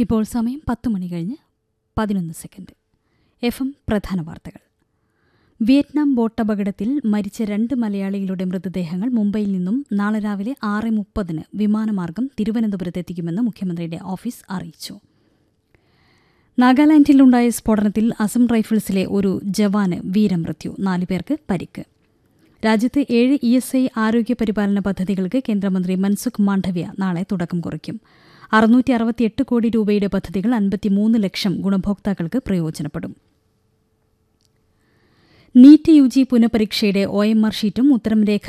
ഇപ്പോൾ സമയം പത്ത് മണി കഴിഞ്ഞ് പതിനൊന്ന് സെക്കൻഡ് എഫ് എം പ്രധാന വാർത്തകൾ വിയറ്റ്നാം ബോട്ടപകടത്തിൽ മരിച്ച രണ്ട് മലയാളികളുടെ മൃതദേഹങ്ങൾ മുംബൈയിൽ നിന്നും നാളെ രാവിലെ ആറ് മുപ്പതിന് വിമാനമാർഗം തിരുവനന്തപുരത്തെത്തിക്കുമെന്ന് മുഖ്യമന്ത്രിയുടെ ഓഫീസ് അറിയിച്ചു നാഗാലാൻഡിലുണ്ടായ സ്ഫോടനത്തിൽ അസം റൈഫിൾസിലെ ഒരു ജവാന് വീരമൃത്യു നാലു പേർക്ക് പരിക്ക് രാജ്യത്ത് ഏഴ് ഇ എസ് ഐ ആരോഗ്യ പരിപാലന പദ്ധതികൾക്ക് കേന്ദ്രമന്ത്രി മൻസുഖ് മാണ്ഡവ്യ നാളെ തുടക്കം കുറിക്കും അറുന്നൂറ്റി അറുപത്തിയെട്ട് കോടി രൂപയുടെ പദ്ധതികൾ അൻപത്തിമൂന്ന് ലക്ഷം ഗുണഭോക്താക്കൾക്ക് പ്രയോജനപ്പെടും നീറ്റ് യു ജി പുനഃപരീക്ഷയുടെ ഒ എം ആർ ഷീറ്റും ഉത്തരം രേഖ